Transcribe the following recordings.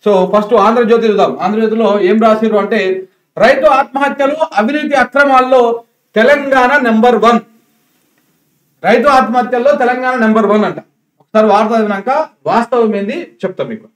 So first Andhra Jyothi చూద్దాం ఆంధ్రజ్యోతిలో ఏం రాసిరు అంటే రైతు ఆత్మహత్యలు అవినీతి అక్రమాల్లో తెలంగాణ నెంబర్ వన్ రైతు ఆత్మహత్యల్లో తెలంగాణ నెంబర్ వన్ అంట ఒకసారి వార్త చదివినాక వాస్తవం ఏంది చెప్తాం మీకు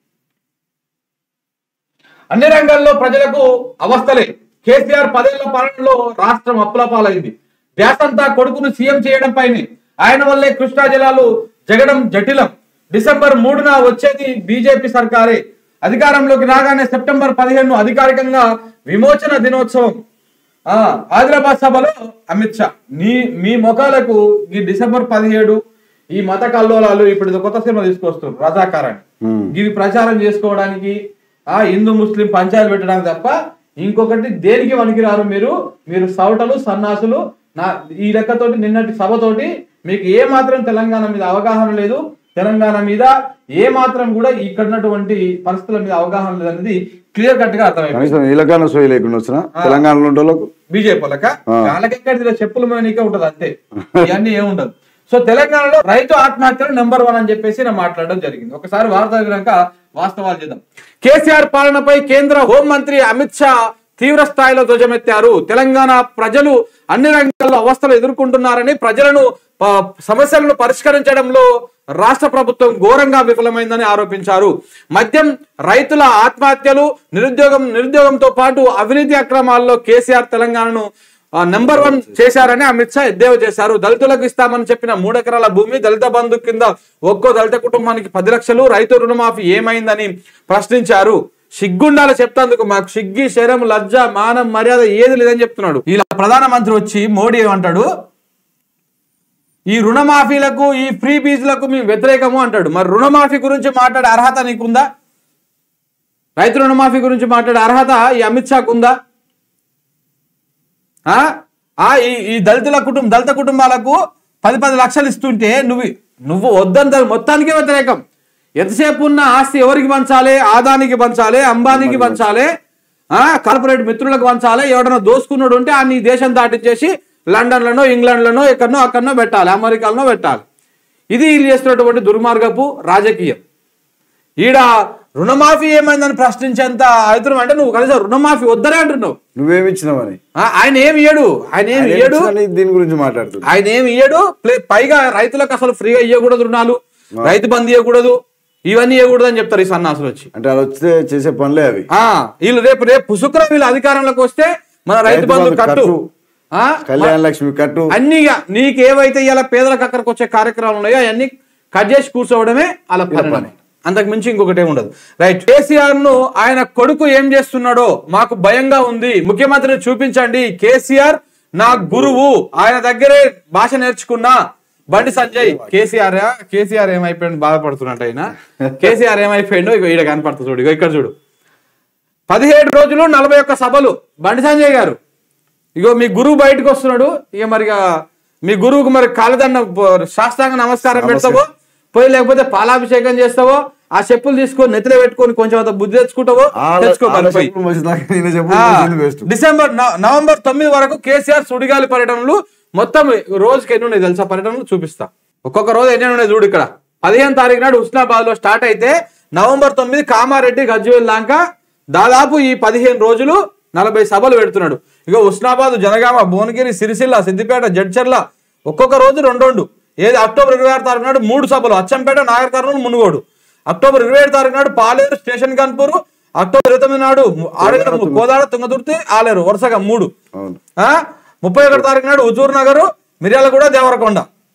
అన్ని రంగాల్లో ప్రజలకు అవస్థలే కేసీఆర్ పదేళ్ల పాలనలో రాష్ట్రం అప్పులపాలైంది ధ్యాసంతా కొడుకును సీఎం చేయడం పైనే ఆయన వల్లే కృష్ణా జిల్లాలు జగడం జటిలం డిసెంబర్ మూడున వచ్చేది బీజేపీ సర్కారే అధికారంలోకి రాగానే సెప్టెంబర్ పదిహేను అధికారికంగా విమోచన దినోత్సవం ఆ ఆదిలాబాద్ సభలో అమిత్ షా నీ మీ ముఖాలకు ఈ డిసెంబర్ పదిహేడు ఈ మత కల్లోలాలు ఇప్పుడు ఇది కొత్త సినిమా తీసుకొస్తారు రజాకారాన్ని Hmm. ఇది ప్రచారం చేసుకోవడానికి ఆ హిందూ ముస్లిం పంచాయతీ పెట్టడానికి తప్ప ఇంకొకటి దేనికి పనికిరారు మీరు మీరు సవటలు సన్నాసులు నా ఈ లెక్కతోటి నిన్నటి సభతోటి మీకు ఏ మాత్రం తెలంగాణ మీద అవగాహన లేదు తెలంగాణ మీద ఏ మాత్రం కూడా ఇక్కడ ఉన్నటువంటి పరిస్థితుల మీద అవగాహన లేదు అనేది క్లియర్ కట్ గా అర్థమైంది కనీసం నీలకాన సోయి లేకుండా వచ్చిన తెలంగాణలో ఉండే వాళ్ళకు బీజేపీ వాళ్ళక ఆ. వాళ్ళకెక్కడ చెప్పుల మీదకే ఉంటది అంతే ఇవన్నీ ఏముండదు సో తెలంగాణలో రైతు ఆత్మహత్యలు నెంబర్ వన్ అని చెప్పేసి నేను మాట్లాడడం జరిగింది ఒకసారి వార్త చదివినాక వాస్తవాలు చేద్దాం కేసీఆర్ పాలనపై కేంద్ర హోంమంత్రి అమిత్ షా తీవ్ర స్థాయిలో ధ్వజమెత్తారు తెలంగాణ ప్రజలు అన్ని రంగాల్లో అవస్థలు ఎదుర్కొంటున్నారని ప్రజలను ప- సమస్యలను పరిష్కరించడంలో రాష్ట్ర ప్రభుత్వం ఘోరంగా విఫలమైందని ఆరోపించారు మద్యం రైతుల ఆత్మహత్యలు నిరుద్యోగం నిరుద్యోగంతో పాటు అవినీతి అక్రమాల్లో కేసీఆర్ తెలంగాణను నెంబర్ వన్ చేశారని అమిత్ షా ఎద్దేవా చేశారు దళితులకు ఇస్తామని చెప్పిన మూడెకరాల భూమి దళిత బంధు కింద ఒక్కో దళిత కుటుంబానికి పది లక్షలు రైతు రుణమాఫీ ఏమైందని ప్రశ్నించారు సిగ్గుండాలి చెప్తాందుకు మాకు సిగ్గి శరం లజ్జ మానం మర్యాద ఏది లేదని చెప్తున్నాడు ఇలా ప్రధానమంత్రి వచ్చి మోడీ ఏమంటాడు ఈ రుణమాఫీలకు ఈ ఫ్రీ ఫీజులకు మేము వ్యతిరేకము అంటాడు మరి రుణమాఫీ గురించి మాట్లాడే అర్హత నీకుందా రైతు రుణమాఫీ గురించి మాట్లాడే అర్హత ఈ అమిత్ షాకు ఉందా ఆ? ఆ ఈ ఈ దళితుల కుటుంబం దళిత కుటుంబాలకు పది పది లక్షలు ఇస్తుంటే నువ్వు నువ్వు వద్దని దాని మొత్తానికి వ్యతిరేకం ఎంతసేపు ఉన్న ఆస్తి ఎవరికి పంచాలి ఆదానికి పంచాలి అంబానీకి పంచాలి ఆ కార్పొరేట్ మిత్రులకు పంచాలి ఎవడన్నా దోసుకున్నాడు ఉంటే ఆ నీ దేశం దాటించేసి లండన్లోనో ఇంగ్లాండ్లోనో ఎక్కడనో అక్కడనో పెట్టాలి అమెరికాలోనో పెట్టాలి ఇది వీళ్ళు చేస్తున్నటువంటి దుర్మార్గపు రాజకీయం ఈడ రుణమాఫీ ఏమైందని ప్రశ్నించేంత అవుతున్నాం అంటే నువ్వు కనీసం రుణమాఫీ వద్దనే అంటున్నావు నువ్వేమిచ్చినావని ఆ, ఆయన ఏమి ఇయ్యడు ఆయన ఏమి ఆయన ఇయ్యడు ఏమిచ్చినా నీ దీని గురించి మాట్లాడుతుంది ఆయన ఏమి ఇయ్యడు ప్లే- పైగా రైతులకు అసలు ఫ్రీగా ఇవ్వకూడదు రుణాలు రైతు బంద్ ఇవ్వకూడదు ఇవన్నీ ఇవ్వకూడదు అని చెప్తారు ఈ సన్నాసులు వచ్చి అంటే అది వస్తే చేసే పనులే అవి ఆ వీళ్ళు రేపు రేపు పుసుకున వీళ్ళు అధికారంలోకి వస్తే మన రైతు రైతు బంధు బంధు కట్టు కట్టు. ఆ కళ్యాణ లక్ష్మి కట్టు అన్నిగా నీకేవైతే ఇలా పేదలకు అక్కడికి వచ్చే కార్యక్రమాలు ఉన్నాయో అవన్నీ కట్ చేసి కూర్చోవడమే అలా పని అంతకు మించి ఇంకొకటి ఉండదు రైట్ కేసీఆర్ ను ఆయన కొడుకు ఏం చేస్తున్నాడో మాకు భయంగా ఉంది ముఖ్యమంత్రిని చూపించండి కేసీఆర్ నా గురువు ఆయన దగ్గరే భాష నేర్చుకున్నా బండి సంజయ్ కేసీఆర్ కేసీఆర్ ఏమైపోయాడు బాధపడుతున్నట్టు ఆయన కేసీఆర్ ఏమైపోయాడో ఇగో ఈడ కనపడుతుంది చూడు ఇగో ఇక్కడ చూడు పదిహేడు రోజులు నలభై ఒక్క సభలు బండి సంజయ్ గారు ఇగో మీ గురువు బయటకు వస్తున్నాడు ఇక మరి ఇక మీ గురువుకు మరి కాలదండ శాస్త్రాంగ నమస్కారం పెడతావో పోయి లేకపోతే పాలాభిషేకం చేస్తావో ఆ చెప్పులు తీసుకొని నెత్తిలో పెట్టుకొని కొంచెం అంత బుద్ధి తెచ్చుకుంటావో ఆడ- తెచ్చుకో ఆడ మరి పోయి. చెప్పులు మోసేదాకా ఈయన చెప్పులు ఆ, మోసింది waste. డిసెంబర్ నవ- నవంబర్ తొమ్మిది వరకు కేసీఆర్ సుడిగాలి పర్యటనలు మొత్తం రోజుకి ఎన్ని ఉన్నాయి తెలుసా పర్యటనలు చూపిస్తా ఒక్కొక్క రోజు ఎన్ని ఉన్నాయి చూడు ఇక్కడ పదిహేను తారీఖు నాడు హుస్నాబాద్ లో స్టార్ట్ అయితే నవంబర్ తొమ్మిది కామారెడ్డి గజ్వేల్ దాకా దాదాపు ఈ పదిహేను రోజులు నలభై సభలు పెడుతున్నాడు ఇక హుస్నాబాద్ జనగామ భువనగిరి సిరిసిల్ల సిద్దిపేట జడ్చర్ల ఒక్కొక్క రోజు రెండు రెండు ఏది అక్టోబర్ ఇరవై ఆరు తారీఖు నాడు మూడు సభలు అచ్చంపేట నాగర్ కర్నూలు మునుగోడు అక్టోబర్ ఇరవై ఏడు తారీఖు నాడు పాలేరు స్టేషన్ కాన్పూర్ అక్టోబర్ ఇరవై తొమ్మిది నాడు ఆడగడ కోదాడ తుంగతుర్తి ఆలేరు వరుసగా మూడు అవును ఆ ముప్పై ఒకటి తారీఖు నాడు హుజూర్ నగర్ మిర్యాలగూడ దేవరకొండ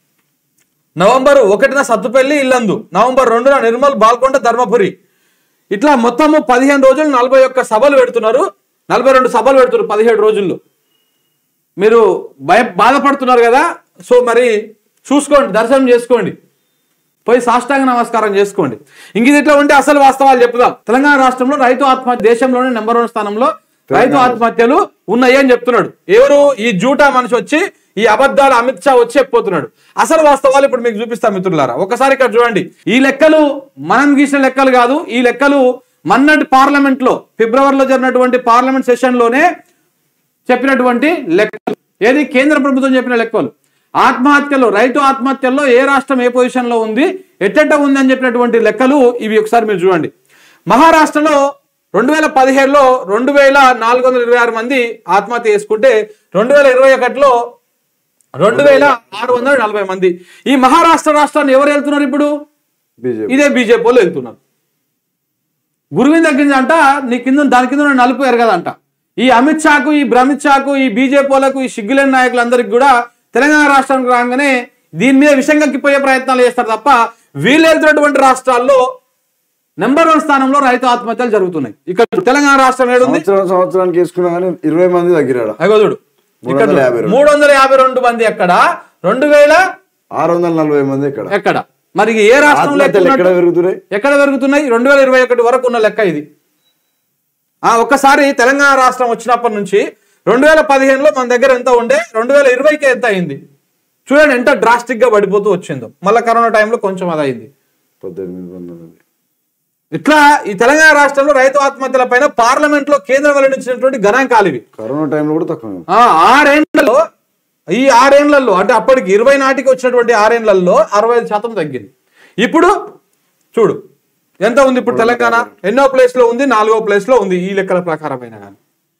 నవంబర్ ఒకటిన సత్తుపల్లి ఇల్లందు నవంబర్ రెండున నిర్మల్ బాల్కొండ ధర్మపురి ఇట్లా మొత్తము పదిహేను రోజులు నలభై ఒక్క సభలు పెడుతున్నారు నలభై రెండు సభలు పెడుతున్నారు పదిహేడు రోజుల్లో మీరు భయ బాధపడుతున్నారు కదా సో మరి చూసుకోండి దర్శనం చేసుకోండి పోయి సాష్టాంగ నమస్కారం చేసుకోండి ఇంక ఇది ఇట్లా ఉంటే అసలు వాస్తవాలు చెప్పుదాం తెలంగాణ రాష్ట్రంలో రైతు ఆత్మహత్య దేశంలోనే నెంబర్ వన్ స్థానంలో రైతు ఆత్మహత్యలు ఉన్నాయి అని చెప్తున్నాడు ఎవరు ఈ జూటా మనిషి వచ్చి ఈ అబద్ధాలు అమిత్ షా వచ్చి చెప్పిపోతున్నాడు అసలు వాస్తవాలు ఇప్పుడు మీకు చూపిస్తా మిత్రులారా ఒకసారి ఇక్కడ చూడండి ఈ లెక్కలు మనం గీసిన లెక్కలు కాదు ఈ లెక్కలు మన్నటి పార్లమెంట్ లో ఫిబ్రవరిలో జరిగినటువంటి పార్లమెంట్ సెషన్ లోనే చెప్పినటువంటి లెక్కలు ఏది కేంద్ర ప్రభుత్వం చెప్పిన లెక్కలు ఆత్మహత్యలు రైతు ఆత్మహత్యల్లో ఏ రాష్ట్రం ఏ పొజిషన్ లో ఉంది ఎట్టెట్ట ఉంది అని చెప్పినటువంటి లెక్కలు ఇవి ఒకసారి మీరు చూడండి మహారాష్ట్రలో రెండు వేల పదిహేడులో రెండు వేల నాలుగు వందల ఇరవై ఆరు మంది ఆత్మహత్య చేసుకుంటే రెండు వేల ఇరవై ఒకటిలో రెండు వేల ఆరు వందల నలభై మంది ఈ మహారాష్ట్ర రాష్ట్రాన్ని ఎవరు వెళ్తున్నారు ఇప్పుడు బీజేపీ ఇదే బీజేపీ వాళ్ళు వెళ్తున్నారు గురువింద గింజ అంట నీ కింద దాని కింద ఉన్న నలుపు ఎరగదంట ఈ అమిత్ షాకు ఈ భ్రమిత్ షాకు ఈ బీజేపీ వాళ్ళకు ఈ సిగ్గులేని నాయకులందరికీ కూడా తెలంగాణ రాష్ట్రానికి రాగానే దీని మీద విషయం కక్కిపోయే ప్రయత్నాలు చేస్తారు తప్ప వీళ్ళు వెళ్తున్నటువంటి రాష్ట్రాల్లో నెంబర్ వన్ స్థానంలో రైతు ఆత్మహత్యలు జరుగుతున్నాయి ఇక్కడ తెలంగాణ రాష్ట్రం ఏడుంది సంవత్సరం సంవత్సరానికి వేసుకున్నా కానీ ఇరవై మంది తగ్గిరాడ అగో చూడు మూడు వందల యాభై రెండు. మూడు వందల యాభై రెండు మంది ఎక్కడ రెండు వేల ఆరు వందల నలభై మంది ఇక్కడ ఎక్కడ మరి ఏ రాష్ట్రంలో ఎక్కువ ఆత్మహత్యలు ఎక్కడ ఉన్నట్టు? పెరుగుతున్నాయి ఎక్కడ పెరుగుతున్నాయి రెండు వేల ఇరవై ఒకటి వరకు ఉన్న లెక్క ఇది ఆ ఒక్కసారి తెలంగాణ రాష్ట్రం వచ్చినప్పటి నుంచి రెండు వేల పదిహేనులో మన దగ్గర ఎంత ఉండే రెండు వేల ఇరవైకి ఎంత అయింది చూడండి ఎంత డ్రాస్టిక్ గా పడిపోతూ వచ్చిందో మళ్ళీ కరోనా టైంలో కొంచెం అది అయింది పద్దెనిమిది వందల ఇట్లా ఈ తెలంగాణ రాష్ట్రంలో రైతు ఆత్మహత్యల పైన పార్లమెంట్ లో కేంద్రం వెల్లడించినటువంటి గణాంకాలు ఇవి కరోనా టైంలో కూడా తక్కువ ఆ ఆరేండ్లలో ఈ ఆరేండ్లలో అంటే అప్పటికి ఇరవై నాటికి వచ్చినటువంటి ఆరేండ్లలో అరవై ఐదు శాతం తగ్గింది ఇప్పుడు చూడు ఎంత ఉంది ఇప్పుడు తెలంగాణ ఎన్నో ప్లేస్ లో ఉంది నాలుగో ప్లేస్ లో ఉంది ఈ లెక్కల ప్రకారమైన కానీ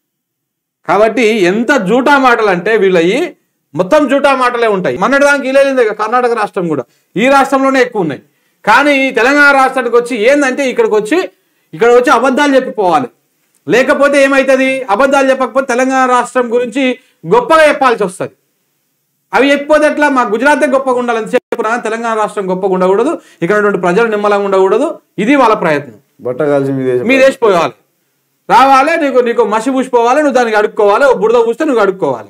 కాబట్టి ఎంత జూటా మాటలు అంటే వీళ్ళయి మొత్తం జూటా మాటలే ఉంటాయి మొన్నటి దానికి ఇలేలింది ఇక కర్ణాటక రాష్ట్రం కూడా ఈ రాష్ట్రంలోనే ఎక్కువ ఉన్నాయి కానీ ఈ తెలంగాణ రాష్ట్రానికి వచ్చి ఏందంటే ఇక్కడికి వచ్చి ఇక్కడ వచ్చి అబద్ధాలు చెప్పిపోవాలి లేకపోతే ఏమవుతుంది అబద్ధాలు చెప్పకపోతే తెలంగాణ రాష్ట్రం గురించి గొప్పగా చెప్పాల్సి వస్తుంది అవి చెప్పిపోతే ఎట్లా మా గుజరాతే గొప్పగా ఉండాలని చెప్పినా తెలంగాణ రాష్ట్రం గొప్పగా ఉండకూడదు ఇక్కడ ఉన్నటువంటి ప్రజలు నిమ్మలంగా ఉండకూడదు ఇది వాళ్ళ ప్రయత్నం బట్ట కాల్చి మీ దేశం మీ దేశపోవాలి రావాలి నీకు నీకు మసి పూసిపోవాలి నువ్వు దానికి అడుక్కోవాలి ఓ బురద పూస్తే నువ్వు అడుక్కోవాలి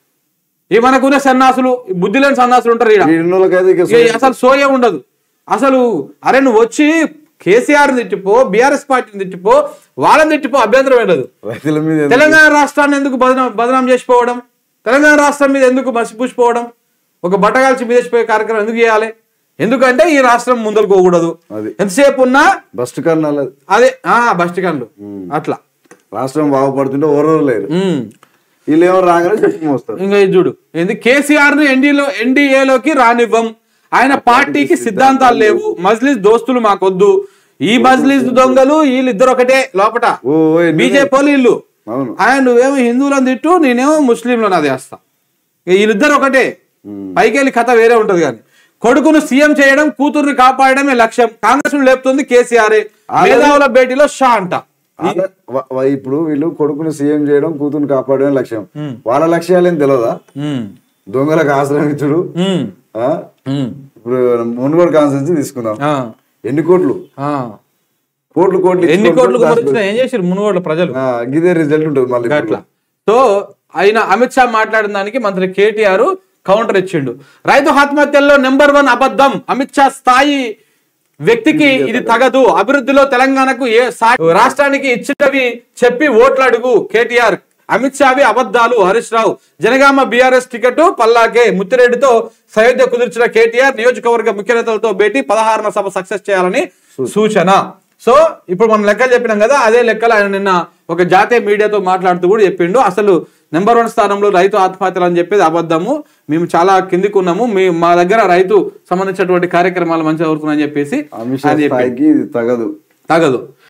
ఈ మనకున్న సన్నాసులు ఈ బుద్ధి లేని సన్నాసులు ఉంటారు ఈడ వీడినోళ్ళకైతే ఇక ఇక అసలు సోయ ఉండదు అసలు అరే నువ్వు వచ్చి కేసీఆర్ తిట్టిపో బీఆర్ఎస్ పార్టీని తిట్టిపో వాళ్ళని తిట్టిపో అభ్యంతరం ఉండదు రైతుల మీద ఎందుకు- తెలంగాణ రాష్ట్రాన్ని ఎందుకు బదనాం బదనాం చేసిపోవడం తెలంగాణ రాష్ట్రం మీద ఎందుకు మసిపూసిపోవడం ఒక బట్టగాల్చి మీదేసిపోయే కార్యక్రమం ఎందుకు చేయాలి ఎందుకంటే ఈ రాష్ట్రం ముందరకు పోకూడదు అది. ఎంతసేపు ఉన్నా బస్ట్ కర్నాల అదే ఆ బస్ స్టాండ్లు అట్లా రాష్ట్రం బాగుపడుతుంటే ఓరో లేరు ఉమ్. వీళ్ళు ఏమో రాగానే చెప్పి మోస్తారు ఇంకా ఇది చూడు ఏంది కేసీఆర్ ను ఎన్డీలో ఎన్డీఏలోకి రానివ్వం ఆయన పార్టీకి సిద్ధాంతాలు లేవు మజ్లిస్ దోస్తులు మాకొద్దు ఈ మజ్లిస్ దొంగలు వీళ్ళిద్దరు ఒకటే లోపట ఓ ఓ, ఎన్ని- బీజేపీ వీళ్ళు అవును ఆయన నువ్వేమో హిందువులను తిట్టు నేనేమో ముస్లింలను అది వేస్తా ఇక వీళ్ళిద్దరు ఒకటే పైకి వెళ్ళి కథ వేరే ఉంటది కానీ కొడుకును సీఎం చేయడం కూతుర్ని కాపాడడమే లక్ష్యం కాంగ్రెస్ ను లేపుతుంది కేసీఆర్ మేధావుల భేటీలో షా అంట వాళ్ళ- వ- వ- ఇప్పుడు వీళ్ళు కొడుకుని సీఎం చేయడం కూతురు కాపాడడం లక్ష్యం వాళ్ళ లక్ష్యాలు ఏం తెలియదా ఉమ్, దొంగలకు ఆశ్రయం ఇచ్చుడు ఉమ్, ఆ? ఉమ్, ఇప్పుడు మునుగోడు కాన్సెన్స్ తీసుకుందాం ఆ, ఎన్ని కోట్లు ఆ. కోట్లు కోట్లు ఎన్ని ఇచ్చి కోట్లు కొనుక్కొని కొనుక్కున్నా ఏం చేసారు మునుగోడ్ల ప్రజలు ఆ, గిదే రిజల్ట్ ఉంటుంది మళ్ళీ ఇప్పుడు. అట్లా సో ఆయన అమిత్ షా మాట్లాడిన దానికి మంత్రి కేటీఆర్ కౌంటర్ ఇచ్చిండు రైతు ఆత్మహత్యల్లో నెంబర్ వన్ అబద్ధం అమిత్ షా స్థాయి వ్యక్తికి ఇది తగదు అభివృద్ధిలో తెలంగాణకు ఏ సా- రాష్ట్రానికి ఇచ్చినవి చెప్పి ఓట్లు అడుగు కేటీఆర్ అమిత్ షావి అబద్ధాలు హరీష్ రావు జనగామ బీఆర్ఎస్ టికెట్ పల్లాకే ముత్తిరెడ్డితో సయోధ్య కుదిర్చిన కేటీఆర్ నియోజకవర్గ ముఖ్య నేతలతో భేటీ పదహారున సభ సక్సెస్ చేయాలని సూచన సో ఇప్పుడు మనం లెక్కలు చెప్పినాం కదా అదే లెక్కలు ఆయన నిన్న ఒక జాతీయ మీడియాతో మాట్లాడుతూ కూడా చెప్పిండు అసలు నెంబర్ వన్ స్థానంలో రైతు ఆత్మహత్యలు అని చెప్పేది అబద్ధము మేము చాలా కిందికి ఉన్నాము మీ మా దగ్గర రైతు సంబంధించినటువంటి కార్యక్రమాలు మంచిగా జరుగుతున్నాయని చెప్పేసి అమిత్ షా ఆయన చెప్పిండు. స్థాయికి ఇది తగదు తగదు